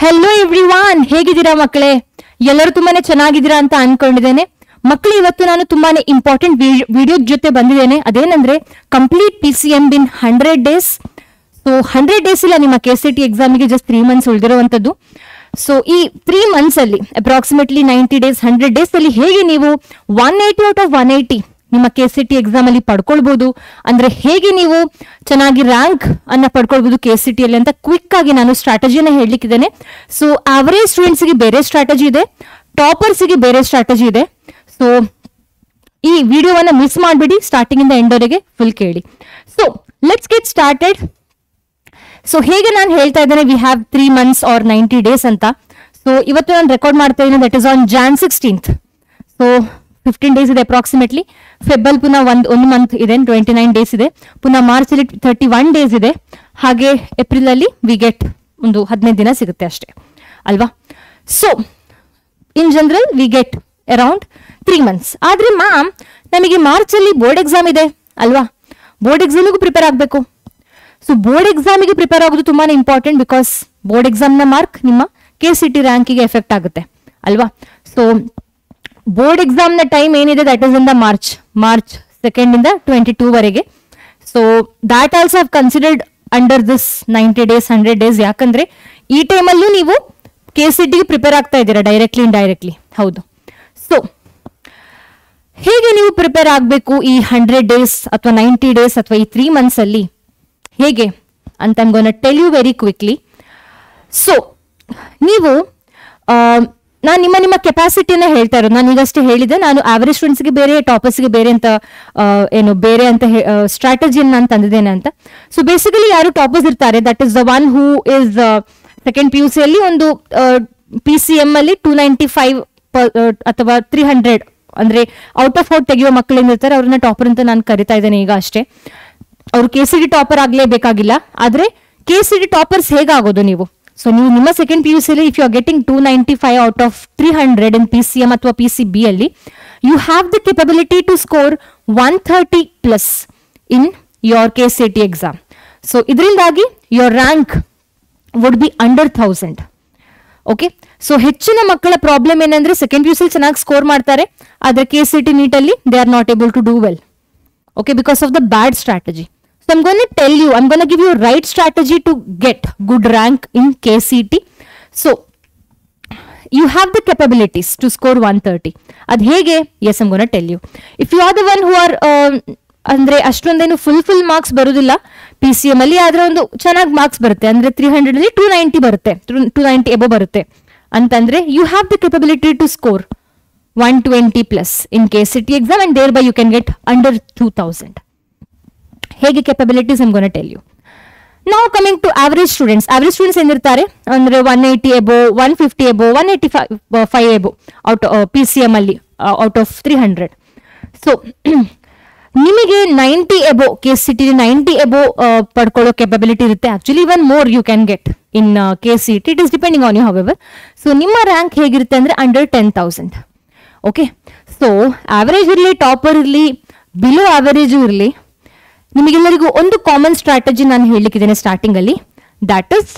Hello everyone ಹೇಗಿದ್ದೀರಾ ಮಕ್ಕಳೇ ಎಲ್ಲರೂ ತುಂಬಾನೇ ಚೆನ್ನಾಗಿದ್ದೀರಾ ಅಂತ ಅನ್ಕೊಂಡಿದ್ದೇನೆ ಮಕ್ಕಳು ಇವತ್ತು ನಾನು ತುಂಬಾನೇ ಇಂಪಾರ್ಟೆಂಟ್ ವಿಡಿಯೋ ಜೊತೆ ಬಂದಿದ್ದೇನೆ ಅದೇನಂದ್ರೆ ಕಂಪ್ಲೀಟ್ ಪಿ ಸಿ ಎಂ ಬಿನ್ hundred days so hundred days ಇಲ್ಲ ನಿಮ್ಮ ಕೆ ಸಿ ಟಿ ಎಕ್ಸಾಮಿಗೆ ಜಸ್ಟ್ ತ್ರೀ ಮಂತ್ಸ್ ಉಳಿದಿರುವಂತದ್ದು ಸೊ ಈ ತ್ರೀ ಮಂತ್ಸ್ ಅಲ್ಲಿ approximately ninety days hundred days ಅಲ್ಲಿ ಹೇಗೆ ನೀವು one eighty out of one eighty ನಿಮ್ಮ ಕೆ ಸಿ ಟಿ ಎಕ್ಸಾಮ್ ಅಲ್ಲಿ ಪಡ್ಕೊಳ್ಬಹುದು ಅಂದ್ರೆ ಹೇಗೆ ನೀವು ಚೆನ್ನಾಗಿ ರ್ಯಾಂಕ್ ಅನ್ನ ಪಡ್ಕೊಳ್ಬಹುದು ಕೆ ಸಿ ಟಿ ಅಲ್ಲಿ ಅಂತ ಕ್ವಿಕ್ ಆಗಿ ನಾನು ಸ್ಟ್ರಾಟಜಿನ ಹೇಳಲಿಕ್ಕಿದ್ದೇನೆ ಸೊ ಆವರೇಜ್ ಸ್ಟೂಡೆಂಟ್ಸ್ ಗೆ ಬೇರೆ ಸ್ಟ್ರಾಟಜಿ ಇದೆ ಟಾಪರ್ಸ್ ಗೆ ಬೇರೆ ಸ್ಟ್ರಾಟಜಿ ಇದೆ ಸೊ ಈ ವಿಡಿಯೋವನ್ನ ಮಿಸ್ ಮಾಡಬೇಡಿ ಸ್ಟಾರ್ಟಿಂಗ್ ಇಂದ ಎಂಡ್ ವರೆಗೆ ಫುಲ್ ಕೇಳಿ so let's get started so ಹೇಗೆ ನಾನು ಹೇಳ್ತಾ ಇದ್ದೇನೆ we have three months or ninety days ಅಂತ ಸೊ ಇವತ್ತು ನಾನು ರೆಕಾರ್ಡ್ ಮಾಡ್ತಾ ಇದ್ದೀನಿ that is on Jan sixteenth so fifteen days ಇದೆ ಅಪ್ರಾಕ್ಸಿಮೇಟ್ಲಿ ಫೆಬ್ಬಲ್ ಪುನಃ ಒಂದು ಒಂದು ಮಂತ್ ಇದೆ ಟ್ವೆಂಟಿ ನೈನ್ ಡೇಸ್ ಇದೆ ಪುನಃ ಮಾರ್ಚಲ್ಲಿ ತರ್ಟಿ ಒನ್ ಡೇಸ್ ಇದೆ ಹಾಗೆ ಏಪ್ರಿಲ್ ಅಲ್ಲಿ ವಿ ಗೆಟ್ ಒಂದು ಹದಿನೈದು ದಿನ ಸಿಗುತ್ತೆ ಅಷ್ಟೇ ಅಲ್ವಾ so in general we get around three months ಆದ್ರೆ ಮ್ಯಾಮ್ ನಮಗೆ ಮಾರ್ಚ್ ಅಲ್ಲಿ ಬೋರ್ಡ್ ಎಕ್ಸಾಮ್ ಇದೆ ಅಲ್ವಾ ಬೋರ್ಡ್ ಎಕ್ಸಾಮಿಗೂ ಪ್ರಿಪೇರ್ ಆಗಬೇಕು ಸೊ ಬೋರ್ಡ್ ಎಕ್ಸಾಮಿಗೆ ಪ್ರಿಪೇರ್ ಆಗೋದು ತುಂಬಾನೇ ಇಂಪಾರ್ಟೆಂಟ್ ಬಿಕಾಸ್ ಬೋರ್ಡ್ ಎಕ್ಸಾಮ್ನ ಮಾರ್ಕ್ ನಿಮ್ಮ ಕೆ ಸಿ ಟಿ ರ್ಯಾಂಕಿಗೆ ಎಫೆಕ್ಟ್ ಆಗುತ್ತೆ ಅಲ್ವಾ ಸೊ ಬೋರ್ಡ್ ಎಕ್ಸಾಮ್ನ ಟೈಮ್ ಏನಿದೆ that is in the March March second ಇಂದ ಟ್ವೆಂಟಿ ಟೂ ವರೆಗೆ so that also have considered under this ninety days hundred days ಯಾಕಂದ್ರೆ ಈ ಟೈಮಲ್ಲೂ ನೀವು ಕೆ ಸಿ ಟಿಗೆ ಪ್ರಿಪೇರ್ ಆಗ್ತಾ ಇದ್ದೀರಾ ಡೈರೆಕ್ಟ್ಲಿ ಇಂಡೈರೆಕ್ಟ್ಲಿ ಹೌದು ಸೊ ಹೇಗೆ ನೀವು ಪ್ರಿಪೇರ್ ಆಗಬೇಕು ಈ ಹಂಡ್ರೆಡ್ ಡೇಸ್ ಅಥವಾ ನೈಂಟಿ ಡೇಸ್ ಅಥವಾ ಈ ತ್ರೀ ಮಂತ್ಸ್ ಅಲ್ಲಿ ಹೇಗೆ ಅಂತ I'm gonna tell you very quickly so ನೀವು ನಾನು ನಿಮ್ಮ ನಿಮ್ಮ ಕೆಪಾಸಿಟಿನ ಹೇಳ್ತಾ ಇರೋದು ನಾನು ಈಗಷ್ಟೇ ಹೇಳಿದೆ ನಾನು ಆವರೇಜ್ ಸ್ಟೂಡೆಂಟ್ಸ್ಗೆ ಬೇರೆ ಟಾಪರ್ಸ್ಗೆ ಬೇರೆ ಅಂತ ಆ, ಏನು ಬೇರೆ ಅಂತ ಸ್ಟ್ರಾಟಜಿಯನ್ನು ನಾನು ತಂದಿದ್ದೇನೆ ಅಂತ ಸೊ ಬೇಸಿಕಲಿ ಯಾರು ಟಾಪರ್ಸ್ ಇರ್ತಾರೆ that is the one who is second P U ಸಿಯಲ್ಲಿ ಒಂದು ಪಿ ಸಿ ಎಮ್ ಅಲ್ಲಿ ಟೂ ನೈಂಟಿ ಫೈವ್ ಅಥವಾ ತ್ರೀ ಹಂಡ್ರೆಡ್ ಅಂದ್ರೆ ಔಟ್ ಆಫ್ ಔಟ್ ತೆಗೆಯುವ ಮಕ್ಕಳು ಏನಿರ್ತಾರೆ ಅವ್ರನ್ನ ಟಾಪರ್ ಅಂತ ನಾನು ಕರಿತಾ ಇದ್ದೇನೆ ಈಗ ಅಷ್ಟೇ ಅವ್ರು ಕೆ ಸಿ ಡಿ ಟಾಪರ್ ಆಗಲೇಬೇಕಾಗಿಲ್ಲ ಆದ್ರೆ ಕೆ ಸಿ ಡಿ ಟಾಪರ್ಸ್ ಹೇಗಾಗೋದು ನೀವು ಸೊ ನೀವು ನಿಮ್ಮ ಸೆಕೆಂಡ್ ಪಿ ಯು ಸಿಲಿ if you are getting two ninety five out of three hundred in P C M ಅಥವಾ ಪಿ ಸಿ ಬಿ ಅಲ್ಲಿ you have the capability to score one thirty plus in your K C T exam so ಇದರಿಂದಾಗಿ your rank would be under thousand okay so ಹೆಚ್ಚಿನ ಮಕ್ಕಳ problem ಏನಂದ್ರೆ second P U ಸಿಲಿ ಚೆನ್ನಾಗಿ score ಮಾಡ್ತಾರೆ ಆದ್ರೆ K C T ನೀಟಲ್ಲಿ they are not able to do well okay because of the bad strategy so i'm going to tell you i'm going to give you right strategy to get good rank in kct so you have the capabilities to score 130 ಅದ್ ಹೇಗೆ as I'm gonna tell you if you are the one who are ಅಂದ್ರೆ ಅಷ್ಟೊಂದೇನು full full marks ಬರುದಿಲ್ಲ P C M ಅಲ್ಲಿ ಆದ್ರೆ ಒಂದು ಚೆನ್ನಾಗಿ ಮಾರ್ಕ್ಸ್ ಬರುತ್ತೆ ಅಂದ್ರೆ ತ್ರೀ ಹಂಡ್ರೆಡ್ ಅಲ್ಲಿ ಟೂ ನೈಂಟಿ ಬರುತ್ತೆ ಟೂ ನೈಂಟಿ ಎಬೋ ಬರುತ್ತೆ ಅಂತಂದ್ರೆ you have the capability to score 120 plus in KCT exam and thereby you can get under 2000. ಹೇಗೆ capabilities I'm gonna tell you ನಾವು coming to average students average students ಏನಿರ್ತಾರೆ ಅಂದ್ರೆ one eighty above one fifty above one eighty five five above out P C M ಅಲ್ಲಿ out of three hundred so ನಿಮಗೆ ninety above K C T ninety above ಪಡ್ಕೊಳ್ಳೋ capability ಇರುತ್ತೆ actually even more you can get in K C T it is depending on you however so ನಿಮ್ಮ rank ಹೇಗಿರುತ್ತೆ ಅಂದ್ರೆ under ten thousand okay so average ಇರಲಿ topper ಇರಲಿ below average ಇರಲಿ ನಿಮಗೆಲ್ಲರಿಗೂ ಒಂದು ಕಾಮನ್ ಸ್ಟ್ರಾಟಜಿ ನಾನು ಹೇಳಲಿಕ್ಕಿದ್ದೇನೆ ಸ್ಟಾರ್ಟಿಂಗ್ ಅಲ್ಲಿ that is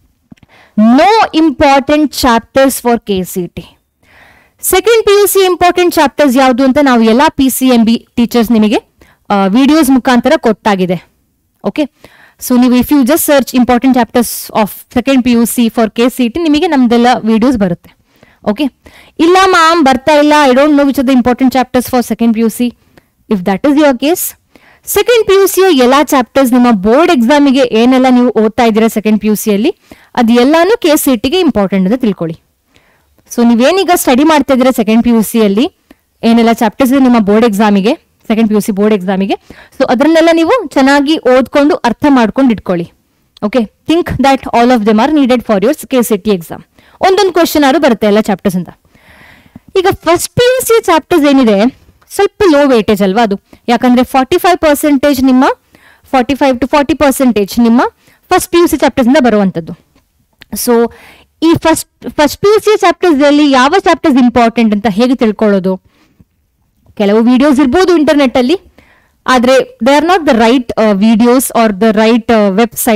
no important chapters for K C T second P U C important chapters ಯಾವುದು ಅಂತ ನಾವು ಎಲ್ಲ P C M B teachers ನಿಮಗೆ ವಿಡಿಯೋಸ್ ಮುಖಾಂತರ ಕೊಟ್ಟಾಗಿದೆ ಓಕೆ ಸೊ ನೀವು if you just search important chapters of second P U C for K C T ನಿಮಗೆ ನಮ್ದೆಲ್ಲ ವಿಡಿಯೋಸ್ ಬರುತ್ತೆ ಓಕೆ ಇಲ್ಲ ಮ್ಯಾಮ್ ಬರ್ತಾ ಇಲ್ಲ I don't know which are the important chapters for second P U C if that is your case second P U ಸಿಯ ಎಲ್ಲ chapters ನಿಮ್ಮ board ಎಕ್ಸಾಮಿಗೆ ಏನೆಲ್ಲ ನೀವು ಓದ್ತಾ ಇದ್ದೀರಾ ಸೆಕೆಂಡ್ ಪಿ ಯು ಸಿಯಲ್ಲಿ ಅದು ಎಲ್ಲಾನು ಕೆ ಸಿ ಟಿಗೆ ಇಂಪಾರ್ಟೆಂಟ್ ಅಂತ ತಿಳ್ಕೊಳ್ಳಿ ಸೊ ನೀವೇನೀಗ ಸ್ಟಡಿ ಮಾಡ್ತಾ ಇದ್ದೀರಾ ಸೆಕೆಂಡ್ ಪಿ ಯು ಸಿಯಲ್ಲಿ ಏನೆಲ್ಲ ಚಾಪ್ಟರ್ಸ್ ಇದೆ ನಿಮ್ಮ ಬೋರ್ಡ್ ಎಕ್ಸಾಮಿಗೆ second P U C board ಎಕ್ಸಾಮಿಗೆ ಸೊ ಅದನ್ನೆಲ್ಲ ನೀವು ಚೆನ್ನಾಗಿ ಓದ್ಕೊಂಡು ಅರ್ಥ ಮಾಡ್ಕೊಂಡು ಇಟ್ಕೊಳ್ಳಿ okay think that all of them are needed for your K C T exam ಒಂದೊಂದು ಕ್ವಶನ್ ಆರು ಬರುತ್ತೆ ಎಲ್ಲ ಚಾಪ್ಟರ್ಸ್ ಅಂತ ಈಗ first P U C chapters ಏನಿದೆ ಸ್ವಲ್ಪ ಲೋ ವೇಟೇಜ್ ಅಲ್ವಾ ಅದು ಯಾಕಂದ್ರೆ ಫಾರ್ಟಿ ಫೈವ್ ಪರ್ಸೆಂಟೇಜ್ ನಿಮ್ಮ forty five to forty percentage ನಿಮ್ಮ first P U C chapters ಇಂದ ಬರುವಂತದ್ದು ಸೊ ಈ first first P U C chapters ಅಲ್ಲಿ ಯಾವ ಚಾಪ್ಟರ್ಸ್ ಇಂಪಾರ್ಟೆಂಟ್ ಅಂತ ಹೇಗೆ ತಿಳ್ಕೊಳ್ಳೋದು ಕೆಲವು ವಿಡಿಯೋಸ್ ಇರ್ಬೋದು ಇಂಟರ್ನೆಟ್ ಅಲ್ಲಿ ಆದ್ರೆ they are not the right videos are the right website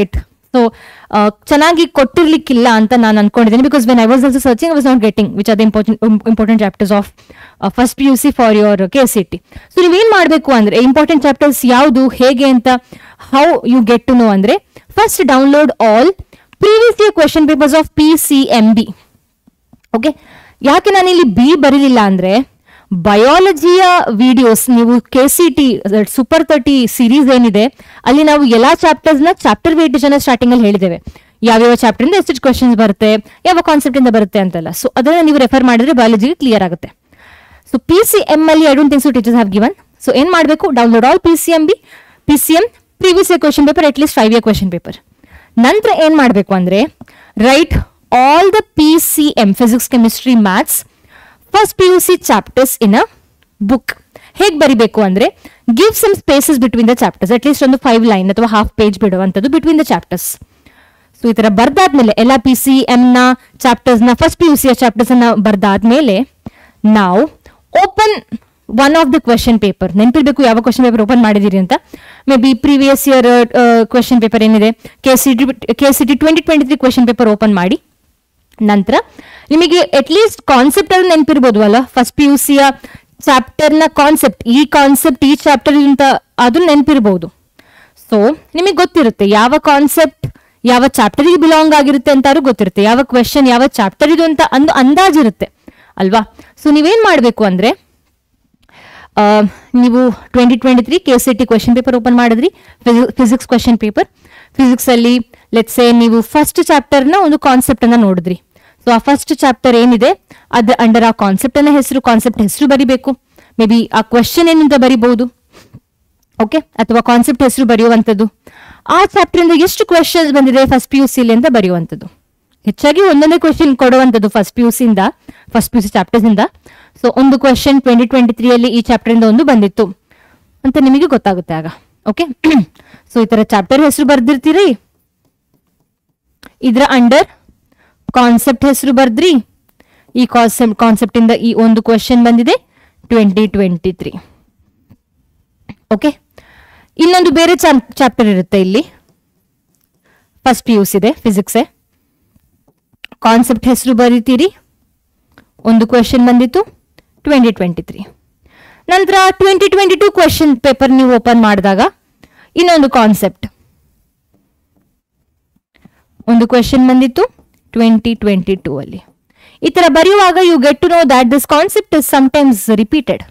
so ಚೆನ್ನಾಗಿ ಕೊಟ್ಟಿರ್ಲಿಕ್ಕಿಲ್ಲ ಅಂತ ನಾನು ಅನ್ಕೊಂಡಿದ್ದೀನಿ because when I was also searching I was not getting which are the important important chapters of first P U C for your K C T so ನೀವೇನ್ ಮಾಡಬೇಕು ಅಂದ್ರೆ important chapters ಯಾವುದು ಹೇಗೆ ಅಂತ how you get to know ಅಂದ್ರೆ first download all previous year question papers of P C M B okay ಯಾಕೆ ನಾನು ಇಲ್ಲಿ ಬಿ ಬರೀಲಿಲ್ಲ ಅಂದ್ರೆ ಬಯಾಲಜಿಯ ವಿಡಿಯೋಸ್ ನೀವು K C T super thirty series ಏನಿದೆ ಅಲ್ಲಿ ನಾವು ಎಲ್ಲಾ ಚಾಪ್ಟರ್ಸ್ ನ ಚಾಪ್ಟರ್ ವೇಟೇಜ್ ಅನ್ನ ಸ್ಟಾರ್ಟಿಂಗ್ ಅಲ್ಲಿ ಹೇಳಿದ್ದೇವೆ ಯಾವ್ಯಾವ ಚಾಪ್ಟರ್ ಇಂದ ಎಷ್ಟು ಕ್ವಶನ್ಸ್ ಬರುತ್ತೆ ಯಾವ ಕಾನ್ಸೆಪ್ಟ್ ಇಂದ ಬರುತ್ತೆ ಅಂತೆಲ್ಲ ಸೊ ಅದನ್ನ ನೀವು ರೆಫರ್ ಮಾಡಿದ್ರೆ ಬಯಾಲಜಿಗೆ ಕ್ಲಿಯರ್ ಆಗುತ್ತೆ ಸೊ ಪಿ ಸಿ ಎಂ ಅಲ್ಲಿ I don't think so teachers have given so ಏನ್ ಮಾಡಬೇಕು download all P C M B P C M previous year question paper at least five year question paper ನಂತರ ಏನ್ ಮಾಡಬೇಕು ಅಂದ್ರೆ write all the P C M physics chemistry maths first P U C chapters in a book ಹೇಗೆ ಬರಿಬೇಕು ಅಂದ್ರೆ give some spaces between the chapters at least ಒಂದು five line ಅಥವಾ half page ಬಿಡುವಂಥದ್ದು ಬಿಟ್ವೀನ್ ದ ಚಾಪ್ಟರ್ಸ್ ಸೊ ಈ ತರ ಬರ್ದಾದ್ಮೇಲೆ ಎಲ್ಲ ಪಿ ಸಿ ಎಂ ನ ಚಾಪ್ಟರ್ಸ್ ನ ಫಸ್ಟ್ ಪಿ ಯು ಸಿಯ ಚಾಪ್ಟರ್ಸ್ ಅನ್ನ ಬರ್ದಾದ್ಮೇಲೆ ನಾವು open one of the question paper ನೆನಪಿರ್ಬೇಕು ಯಾವ ಕ್ವೆಶನ್ ಪೇಪರ್ ಓಪನ್ ಮಾಡಿದಿರಿ ಅಂತ maybe previous year question paper ಏನಿದೆ K C T K C T twenty twenty three question paper open ಮಾಡಿ ನಂತರ ನಿಮಗೆ ಅಟ್ಲೀಸ್ಟ್ ಕಾನ್ಸೆಪ್ಟ್ ಅಲ್ಲಿ ನೆನಪಿರ್ಬೋದು ಅಲ್ಲ ಫಸ್ಟ್ ಪಿ ಯು ಸಿಯ ಚಾಪ್ಟರ್ ನ ಕಾನ್ಸೆಪ್ಟ್ ಈ ಕಾನ್ಸೆಪ್ಟ್ ಈ ಚಾಪ್ಟರ್ ಅಂತ ಅದು ನೆನಪಿರ್ಬೋದು ಸೊ ನಿಮಗೆ ಗೊತ್ತಿರುತ್ತೆ ಯಾವ ಕಾನ್ಸೆಪ್ಟ್ ಯಾವ ಚಾಪ್ಟರ್ಗೆ ಬಿಲಾಂಗ್ ಆಗಿರುತ್ತೆ ಅಂತಾರು ಗೊತ್ತಿರುತ್ತೆ ಯಾವ ಕ್ವೆಶನ್ ಯಾವ ಚಾಪ್ಟರ್ ಇದು ಅಂತ ಒಂದು ಅಂದಾಜಿರುತ್ತೆ ಅಲ್ವಾ ಸೊ ನೀವೇನ್ ಮಾಡಬೇಕು ಅಂದ್ರೆ ಆ, ನೀವು twenty twenty three K C T question paper open ಮಾಡಿದ್ರಿ ಫಿಸಿಕ್ಸ್ ಕ್ವೆಶನ್ ಪೇಪರ್ ಫಿಸಿಕ್ಸ್ ಅಲ್ಲಿ ಲೆಟ್ಸ್ ಸೇ ನೀವು ಫಸ್ಟ್ ಚಾಪ್ಟರ್ನ ಒಂದು ಕಾನ್ಸೆಪ್ಟ್ ಅನ್ನ ನೋಡಿದ್ರಿ ಸೊ ಆ ಫಸ್ಟ್ ಚಾಪ್ಟರ್ ಏನಿದೆ ಅದ್ರ ಅಂಡರ್ ಆ ಕಾನ್ಸೆಪ್ಟ್ ಅನ್ನ ಹೆಸರು ಕಾನ್ಸೆಪ್ಟ್ ಹೆಸರು ಬರಿಬೇಕು ಮೇ ಬಿ ಆ ಕ್ವೆಶನ್ ಏನಂತ ಬರಿಬಹುದು ಓಕೆ ಅಥವಾ ಕಾನ್ಸೆಪ್ಟ್ ಹೆಸರು ಬರೆಯುವಂಥದ್ದು ಆ ಚಾಪ್ಟರ್ ಇಂದ ಎಷ್ಟು ಕ್ವೆಶನ್ಸ್ ಬಂದಿದೆ ಫಸ್ಟ್ ಪಿ ಯು ಸಿಲಿ ಅಂತ ಬರೆಯುವಂಥದ್ದು ಹೆಚ್ಚಾಗಿ ಒಂದೊಂದೇ ಕ್ವೆಶನ್ ಕೊಡುವಂಥದ್ದು ಫಸ್ಟ್ ಪಿ ಯು ಇಂದ first P U C chapters ಇಂದ ಸೊ ಒಂದು ಕ್ವೆಶನ್ ಟ್ವೆಂಟಿ ಟ್ವೆಂಟಿ ತ್ರೀ ಅಲ್ಲಿ ಈ ಚಾಪ್ಟರ್ ಇಂದ ಒಂದು ಬಂದಿತ್ತು ಅಂತ ನಿಮಗೆ ಗೊತ್ತಾಗುತ್ತೆ ಆಗ ಓಕೆ ಸೊ ಈ ತರ ಚಾಪ್ಟರ್ ಹೆಸರು ಬರ್ದಿರ್ತೀರಿ ಇದ್ರ ಅಂಡರ್ ಕಾನ್ಸೆಪ್ಟ್ ಹೆಸರು ಬರ್ದ್ರಿ ಈ ಕಾನ್ಸೆಪ್ಟ್ ಕಾನ್ಸೆಪ್ಟ್ ಇಂದ ಈ ಒಂದು ಕ್ವೆಶನ್ ಬಂದಿದೆ ಟ್ವೆಂಟಿ ಟ್ವೆಂಟಿ ತ್ರೀ ಓಕೆ ಇನ್ನೊಂದು ಬೇರೆ ಚಾಪ್ಟರ್ ಇರುತ್ತೆ ಇಲ್ಲಿ ಫಸ್ಟ್ ಪಿ ಯುಸ್ ಇದೆ ಫಿಸಿಕ್ಸೇ ಕಾನ್ಸೆಪ್ಟ್ ಹೆಸರು ಬರೀತೀರಿ ಒಂದು ಕ್ವೆಶನ್ ಬಂದಿತ್ತು ಟ್ವೆಂಟಿ ಟ್ವೆಂಟಿ ತ್ರೀ ನಂತರ twenty twenty two question paper ನೀವು ಓಪನ್ ಮಾಡಿದಾಗ ಇನ್ನೊಂದು ಕಾನ್ಸೆಪ್ಟ್ ಒಂದು ಕ್ವೆಶನ್ ಬಂದಿತ್ತು ಟ್ವೆಂಟಿ ಟ್ವೆಂಟಿ ಟೂ ಅಲ್ಲಿ ಈ ತರ ಬರೆಯುವಾಗ you get to know that this concept is sometimes repeated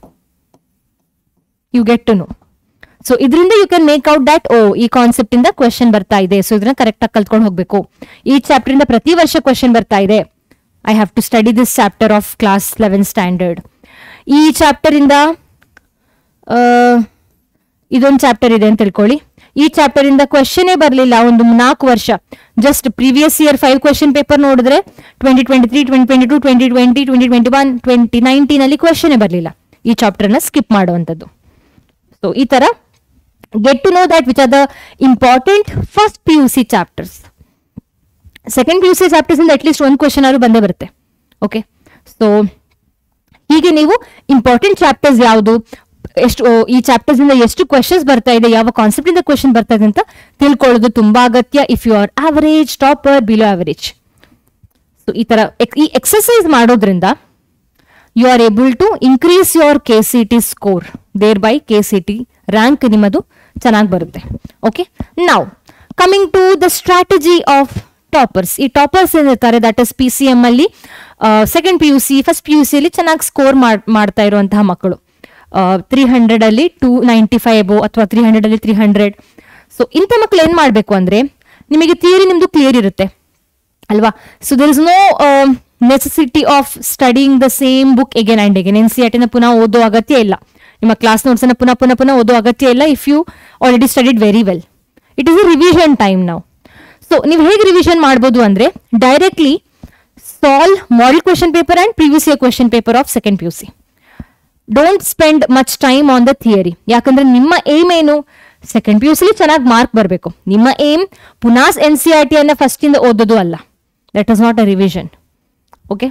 you get to know so ಇದರಿಂದ you can make out that ಓ ಈ ಕಾನ್ಸೆಪ್ಟ್ ಇಂದ ಕ್ವೆಶನ್ ಬರ್ತಾ ಇದೆ ಸೊ ಇದನ್ನ ಕರೆಕ್ಟ್ ಆಗಿ ಕಲ್ತ್ಕೊಂಡು ಹೋಗ್ಬೇಕು ಈ ಚಾಪ್ಟರ್ ಇಂದ ಪ್ರತಿ ವರ್ಷ ಕ್ವೆಶನ್ ಬರ್ತಾ ಇದೆ I have to study this chapter of class eleven standard ಈ ಚಾಪ್ಟರ್ ಇಂದ ಆ, ಇದೊಂದು ಚಾಪ್ಟರ್ ಇದೆ ಅಂತ ತಿಳ್ಕೊಳ್ಳಿ ಈ ಚಾಪ್ಟರ್ ಇಂದ ಕ್ವೆಶನೇ ಬರಲಿಲ್ಲ ಒಂದು ನಾಲ್ಕು ವರ್ಷ just previous year five question paper ನೋಡಿದ್ರೆ twenty twenty three twenty twenty two twenty twenty twenty twenty one twenty nineteen ಅಲ್ಲಿ ಕ್ವೆಶನೇ ಬರಲಿಲ್ಲ ಈ ಚಾಪ್ಟರ್ನ ಸ್ಕಿಪ್ ಮಾಡುವಂಥದ್ದು ಸೊ ಈ ತರ get to know that which are the important first P U C chapters second P U C chapters ಇಂದ at least ಒಂದು question ಆದ್ರೂ ಬಂದೇ ಬರುತ್ತೆ ಓಕೆ ಸೊ ಹೀಗೆ ನೀವು ಇಂಪಾರ್ಟೆಂಟ್ ಚಾಪ್ಟರ್ಸ್ ಯಾವುದು ಎಷ್ಟು ಓ, ಈ ಚಾಪ್ಟರ್ಸ್ ಇಂದ ಎಷ್ಟು ಕ್ವೆಶನ್ಸ್ ಬರ್ತಾ ಇದೆ ಯಾವ ಕಾನ್ಸೆಪ್ಟ್ ಇಂದ ಕ್ವೆಶನ್ ಬರ್ತಾ ಇದೆ ಅಂತ ತಿಳ್ಕೊಳ್ಳೋದು ತುಂಬಾ ಅಗತ್ಯ if you are average topper below average so ಈ ತರ ಎಕ್- ಈ ಎಕ್ಸಸೈಸ್ ಮಾಡೋದ್ರಿಂದ you are able to increase your K C T score thereby K C T rank ನಿಮ್ಮದು ಚೆನ್ನಾಗಿ ಬರುತ್ತೆ ಓಕೆ ನಾವು coming to the strategy of toppers ಈ ಟಾಪರ್ಸ್ ಏನಿರ್ತಾರೆ that is P C M ಅಲ್ಲಿ second P U C first P U C ಅಲ್ಲಿ ಚೆನ್ನಾಗಿ score ಮಾಡ್ತಾ ಇರುವಂತಹ ಮಕ್ಕಳು ತ್ರೀ ಹಂಡ್ರೆಡ್ ಅಲ್ಲಿ ಟೂ ನೈಂಟಿ ಫೈವ್ ಅಥವಾ ತ್ರೀ ಹಂಡ್ರೆಡ್ ಅಲ್ಲಿ ತ್ರೀ ಹಂಡ್ರೆಡ್ ಸೊ ಇಂಥ ಮಕ್ಕಳು ಏನ್ ಮಾಡಬೇಕು ಅಂದ್ರೆ ನಿಮಗೆ ಥಿಯರಿ ನಿಮ್ದು ಕ್ಲಿಯರ್ ಇರುತ್ತೆ ಅಲ್ವಾ so there is no necessity of studying the same book again and again N C R ಟಿನ ಪುನಃ ಓದೋ ಅಗತ್ಯ ಇಲ್ಲ ನಿಮ್ಮ ಕ್ಲಾಸ್ ನೋಟ್ಸ್ ಅನ್ನ ಪುನಃ ಪುನಃ ಪುನಃ ಓದೋ ಅಗತ್ಯ ಇಲ್ಲ if you already studied very well it is a revision time ನಾವು ಸೊ ನೀವು ಹೇಗೆ ರಿವಿಷನ್ ಮಾಡ್ಬೋದು ಅಂದ್ರೆ directly solve model question paper and previous year question paper of second P U C don't spend much time on the theory ಯಾಕಂದ್ರೆ ನಿಮ್ಮ aim ಏನು second P U ಸಿಲಿ ಚೆನ್ನಾಗಿ ಮಾರ್ಕ್ ಬರಬೇಕು ನಿಮ್ಮ ಏಮ್ ಪುನಃ ಎನ್ ಸಿ ಆರ್ ಟಿ ಅನ್ನ first ಇಂದ ಓದೋದು ಅಲ್ಲ that is not a revision okay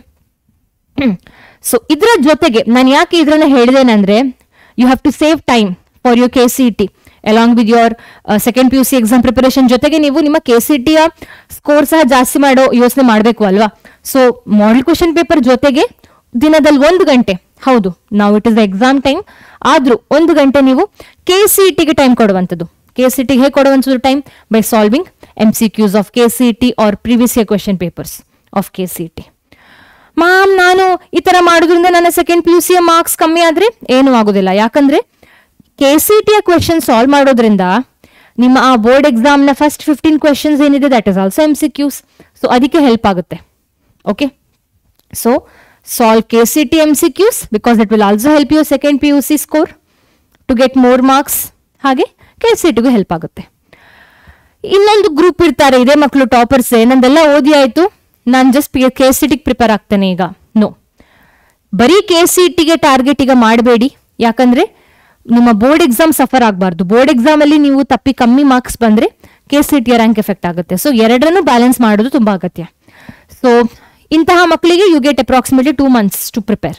so ಇದರ ಜೊತೆಗೆ ನಾನು ಯಾಕೆ ಇದ್ರನ್ನ ಹೇಳಿದೇನೆಂದ್ರೆ you have to save time for your K C T along with your second P U C exam preparation ಜೊತೆಗೆ ನೀವು ನಿಮ್ಮ ಕೆ ಸಿ ಟಿಯ ಸ್ಕೋರ್ ಸಹ ಜಾಸ್ತಿ ಮಾಡೋ ಯೋಚನೆ ಮಾಡಬೇಕು ಅಲ್ವಾ ಸೊ ಮಾಡೆಲ್ ಕ್ವಶನ್ ಪೇಪರ್ ಜೊತೆಗೆ ದಿನದಲ್ಲಿ ಒಂದು ಗಂಟೆ ಹೌದು ನಾವು it is the exam time ಆದ್ರೂ ಒಂದು ಗಂಟೆ ನೀವು ಕೆ ಸಿ ಟಿಗೆ ಟೈಮ್ ಕೊಡುವಂಥದ್ದು ಕೆ ಸಿ ಟಿಗೆ ಹೇಗೆ ಕೊಡುವಂಥದ್ದು time by solving M C Qs of K C T or previous year question papers of K C T ma'am ನಾನು ಈ ತರ ಮಾಡೋದ್ರಿಂದ ನನ್ನ ಸೆಕೆಂಡ್ ಪಿ ಯು ಸಿಯ ಮಾರ್ಕ್ಸ್ ಕಮ್ಮಿ ಆದ್ರೆ ಏನೂ ಆಗೋದಿಲ್ಲ ಯಾಕಂದ್ರೆ ಕೆ ಸಿ ಟಿಯ ಕ್ವೆಶನ್ ಸಾಲ್ವ್ ಮಾಡೋದ್ರಿಂದ ನಿಮ್ಮ ಆ ಬೋರ್ಡ್ ಎಕ್ಸಾಮ್ನ ಫಸ್ಟ್ ಫಿಫ್ಟೀನ್ ಕ್ವೆಶನ್ಸ್ ಏನಿದೆ that is also M C Qs so ಅದಕ್ಕೆ ಹೆಲ್ಪ್ ಆಗುತ್ತೆ okay so solve K C T M C Qs because that will also help you second P U C score to get more marks ಹಾಗೆ K C ಟಿಗೂ help ಆಗುತ್ತೆ ಇನ್ನೊಂದು group ಇರ್ತಾರೆ ಇದೇ ಮಕ್ಕಳು toppers ನಂದೆಲ್ಲ ಓದಿ ಆಯ್ತು ನಾನು ಜಸ್ಟ್ ಕೆ ಸಿ ಟಿಗೆ ಪ್ರಿಪೇರ್ ಆಗ್ತೇನೆ ಈಗ ನೋ ಬರೀ ಕೆ ಸಿ ಟಿಗೆ ಟಾರ್ಗೆಟ್ ಈಗ ಮಾಡಬೇಡಿ ಯಾಕಂದ್ರೆ ನಿಮ್ಮ ಬೋರ್ಡ್ ಎಕ್ಸಾಮ್ ಸಫರ್ ಆಗಬಾರ್ದು ಬೋರ್ಡ್ ಎಕ್ಸಾಮ್ ಅಲ್ಲಿ ನೀವು ತಪ್ಪಿ ಕಮ್ಮಿ ಮಾರ್ಕ್ಸ್ ಬಂದ್ರೆ ಕೆ ಸಿ ಟಿಯ ರ್ಯಾಂಕ್ ಎಫೆಕ್ಟ್ ಆಗುತ್ತೆ ಸೊ ಎರಡನ್ನೂ ಬ್ಯಾಲೆನ್ಸ್ ಮಾಡೋದು ತುಂಬಾ ಅಗತ್ಯ ಸೊ ಇಂತಹ ಮಕ್ಕಳಿಗೆ you get approximately two months to prepare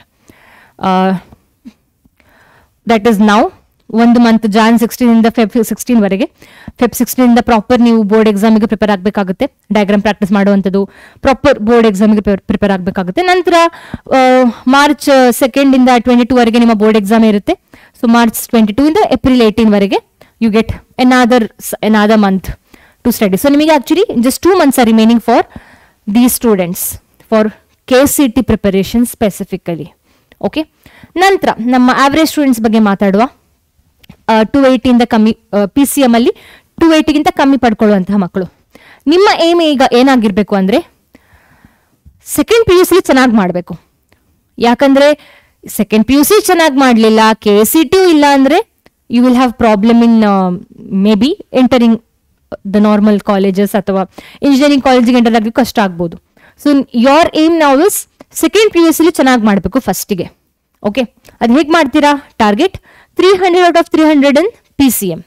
that is now ಒಂದು ಮಂತ್ ಜಾನ್ ಸಿಕ್ಸ್ಟೀನ್ ಇಂದ ಫೆಬ್ ಸಿಕ್ಸ್ಟೀನ್ ವರೆಗೆ ಫೆಬ್ ಸಿಕ್ಸ್ಟೀನ್ ಇಂದ ಪ್ರಾಪರ್ ನೀವು ಬೋರ್ಡ್ ಎಕ್ಸಾಮಿಗೆ ಪ್ರಿಪೇರ್ ಆಗಬೇಕಾಗುತ್ತೆ ಡಯಾಗ್ರಾಮ್ ಪ್ರಾಕ್ಟೀಸ್ ಮಾಡುವಂಥದ್ದು ಪ್ರಾಪರ್ ಬೋರ್ಡ್ ಎಕ್ಸಾಮಿಗೆ ಪ್ರಿಪೇರ್ ಆಗಬೇಕಾಗುತ್ತೆ ನಂತರ ಮಾರ್ಚ್ ಸೆಕೆಂಡ್ ಇಂದ ಟ್ವೆಂಟಿ ಟೂ ವರೆಗೆ ನಿಮ್ಮ ಬೋರ್ಡ್ ಎಕ್ಸಾಮ್ ಇರುತ್ತೆ ಸೊ ಮಾರ್ಚ್ ಟ್ವೆಂಟಿ ಟೂ ಇಂದ ಏಪ್ರಿಲ್ ಏಯ್ಟೀನ್ ವರೆಗೆ you get another another month to study so ನಿಮಗೆ actually just two months are remaining for the students for K C T preparation specifically okay ನಂತರ ನಮ್ಮ average students ಬಗ್ಗೆ ಮಾತಾಡುವ two ಏಯ್ಟಿಯಿಂದ ಕಮ್ಮಿ P C M ಅಲ್ಲಿ two ಏಯ್ಟಿಗಿಂತ ಕಮ್ಮಿ ಪಡ್ಕೊಳ್ಳುವಂತಹ ಮಕ್ಕಳು ನಿಮ್ಮ ಏಮ್ ಈಗ ಏನಾಗಿರ್ಬೇಕು ಅಂದ್ರೆ ಸೆಕೆಂಡ್ ಪಿ ಯು ಸಿ ಚೆನ್ನಾಗಿ ಮಾಡಬೇಕು ಯಾಕಂದ್ರೆ ಸೆಕೆಂಡ್ ಪಿ ಯು ಸಿ ಚೆನ್ನಾಗಿ ಮಾಡಲಿಲ್ಲ ಕೆ ಸಿ ಟಿ ಇಲ್ಲ ಅಂದ್ರೆ you will have problem in maybe entering the normal colleges ಅಥವಾ ಇಂಜಿನಿಯರಿಂಗ್ ಕಾಲೇಜಿಗೆ ಎಂಟರ್ ಆಗಲಿಕ್ಕೆ ಕಷ್ಟ ಆಗ್ಬೋದು ಸೊ ಯೋರ್ ಏಮ್ ನಾವು ಇಸ್ ಸೆಕೆಂಡ್ ಪಿ ಯು ಸಿಲಿ ಚೆನ್ನಾಗಿ ಮಾಡಬೇಕು ಫಸ್ಟಿಗೆ ಓಕೆ ಅದು ಹೇಗೆ ಮಾಡ್ತೀರಾ target three hundred out of three hundred in P C M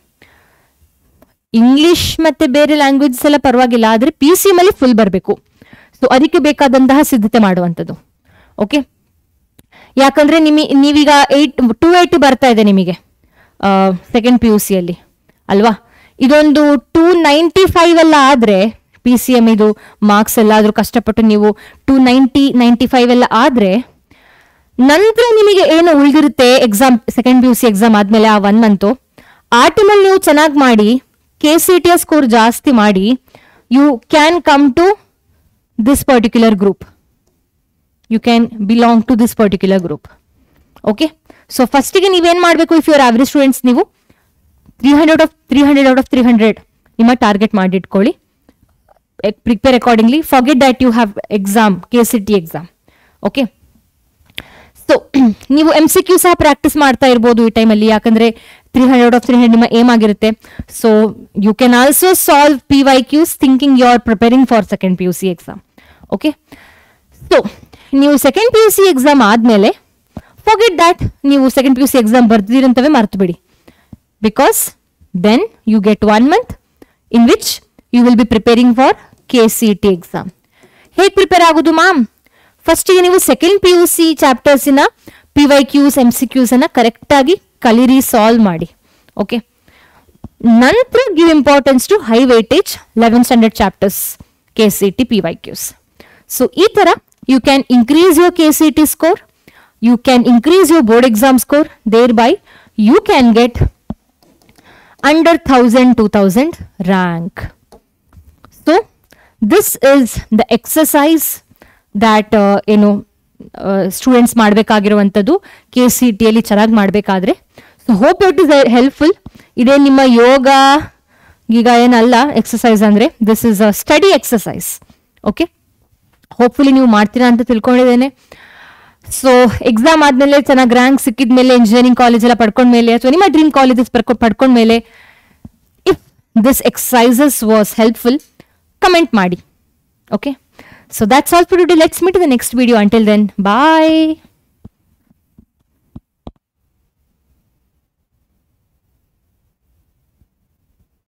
English ಮತ್ತೆ ಬೇರೆ ಲ್ಯಾಂಗ್ವೇಜಸ್ ಎಲ್ಲ ಪರವಾಗಿಲ್ಲ ಆದರೆ ಪಿ ಸಿ ಎಮ್ ಅಲ್ಲಿ ಫುಲ್ ಬರಬೇಕು ಸೊ ಅದಕ್ಕೆ ಬೇಕಾದಂತಹ ಸಿದ್ಧತೆ ಮಾಡುವಂಥದ್ದು ಓಕೆ ಯಾಕಂದ್ರೆ ನಿಮಗೆ ನೀವೀಗ ಏಯ್ಟ್ ಟೂ ಏಯ್ಟಿ ಬರ್ತಾ ಇದೆ ನಿಮಗೆ ಸೆಕೆಂಡ್ ಪಿ ಯು ಸಿಯಲ್ಲಿ ಅಲ್ವಾ ಇದೊಂದು ಟೂ ನೈಂಟಿ ಫೈವ್ ಎಲ್ಲ ಆದರೆ ಪಿ ಸಿ ಎಮ್ ಇದು ಮಾರ್ಕ್ಸ್ ಎಲ್ಲಾದರೂ ಕಷ್ಟಪಟ್ಟು ನೀವು ಟೂ ನೈಂಟಿ ನೈಂಟಿ ಫೈವ್ ಎಲ್ಲ ಆದರೆ ನಂತರ ನಿಮಗೆ ಏನು ಉಳಿದಿರುತ್ತೆ exam second P U C exam ಆದಮೇಲೆ ಆ ಒನ್ ಮಂತು ಆ ಟೈಮಲ್ಲಿ ನೀವು ಚೆನ್ನಾಗಿ ಮಾಡಿ ಕೆ ಸಿ ಟಿ ಸ್ಕೋರ್ ಜಾಸ್ತಿ ಮಾಡಿ you can come to this particular group you can belong to this particular group okay so ಫಸ್ಟಿಗೆ ನೀವೇನು ಮಾಡಬೇಕು ಇಫ್ ಯುವರ್ ಆವ್ರೇಜ್ ಸ್ಟೂಡೆಂಟ್ಸ್ ನೀವು three hundred of three hundred out of three hundred ನಿಮ್ಮ target ಮಾಡಿಟ್ಕೊಳ್ಳಿ prepare accordingly forget that you have exam K C T exam okay so ನೀವು M C Q ಸಹ practice ಮಾಡ್ತಾ ಇರ್ಬೋದು ಈ ಟೈಮಲ್ಲಿ ಯಾಕಂದ್ರೆ three hundred of three hundred ನಿಮ್ಮ ಏಮ್ ಆಗಿರುತ್ತೆ so you can also solve P Y Qs thinking you are preparing for second P U C exam okay so ನೀವು second P U C exam ಆದಮೇಲೆ forget that ನೀವು second P U C exam ಬರ್ದಿರಂತವೇ ಮರ್ತು ಬಿಡಿ because then you get one month in which you will be preparing for K C T exam ಹೇಗೆ prepare ಆಗೋದು ma'am ಫಸ್ಟಿಗೆ ನೀವು second P U C ಚಾಪ್ಟರ್ಸಿನ P Y Qs M C Qs ಅನ್ನ ಕರೆಕ್ಟಾಗಿ ಕಲೀರಿ ಸಾಲ್ವ್ ಮಾಡಿ ಓಕೆ ನಂತರ give importance to high weightage eleven standard chapters K C T P Y Qs so ಈ ತರ you can increase your K C T score you can increase your board exam score thereby you can get under thousand two thousand rank so this is the exercise that ಏನು students ಮಾಡಬೇಕಾಗಿರುವಂಥದ್ದು K C ಟಿಯಲ್ಲಿ ಚೆನ್ನಾಗಿ ಮಾಡಬೇಕಾದ್ರೆ so hope it is helpful ಇದೇ ನಿಮ್ಮ ಯೋಗ ಈಗ ಏನಲ್ಲ ಎಕ್ಸಸೈಸ್ ಅಂದರೆ this is a study exercise okay hopefully ನೀವು ಮಾಡ್ತೀರಾ ಅಂತ ತಿಳ್ಕೊಂಡಿದ್ದೇನೆ ಸೊ ಎಕ್ಸಾಮ್ ಆದಮೇಲೆ ಚೆನ್ನಾಗಿ ರ್ಯಾಂಕ್ ಸಿಕ್ಕಿದ ಮೇಲೆ ಇಂಜಿನಿಯರಿಂಗ್ ಕಾಲೇಜ್ ಎಲ್ಲ ಪಡ್ಕೊಂಡ್ಮೇಲೆ ಅಥವಾ ನಿಮ್ಮ ಡ್ರೀಮ್ ಕಾಲೇಜಸ್ ಪಡ್ಕೊಂಡ್ಮೇಲೆ if this exercises was helpful comment ಮಾಡಿ okay so that's all for today let's meet in the next video until then bye